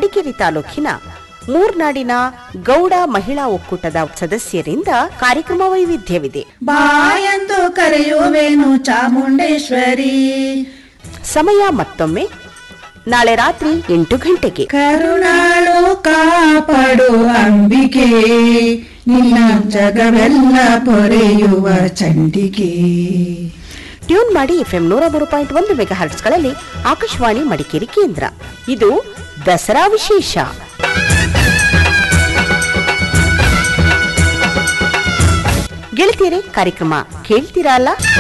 ಮಡಿಕೇರಿ ತಾಲೂಕಿನ ಮೂರ್ನಾಡಿನ ಗೌಡ ಮಹಿಳಾ ಒಕ್ಕೂಟದ ಸದಸ್ಯರಿಂದ ಕಾರ್ಯಕ್ರಮ ವೈವಿಧ್ಯವಿದೆ ಬಾಯಂದು ಕರೆಯುವೆನು ಚಾಮುಂಡೇಶ್ವರಿ ಸಮಯ ಮತ್ತೊಮ್ಮೆ ನಾಳೆ ರಾತ್ರಿ ಎಂಟು ಗಂಟೆಗೆ ಕರುಣಾಳು ಕಾಪಾಡು ಅಂಬಿಕೆ ನಿನ್ನ ಜಗವೆಲ್ಲ ಪೊರೆಯುವ ಚಂಡಿಕೆ ಟ್ಯೂನ್ ಮಾಡಿ ಎಫ್ಎಂ ನೂರ ಮೂರು ಪಾಯಿಂಟ್ ಒಂದು ಮೆಗಾ ಹರ್ಟ್ಸ್ಗಳಲ್ಲಿ ಆಕಾಶವಾಣಿ ಮಡಿಕೇರಿ ಕೇಂದ್ರ ಇದು ದಸರಾ ವಿಶೇಷ ಗೆಳತಿಯರೇ ಕಾರ್ಯಕ್ರಮ ಕೇಳ್ತೀರಾ ಅಲ್ಲ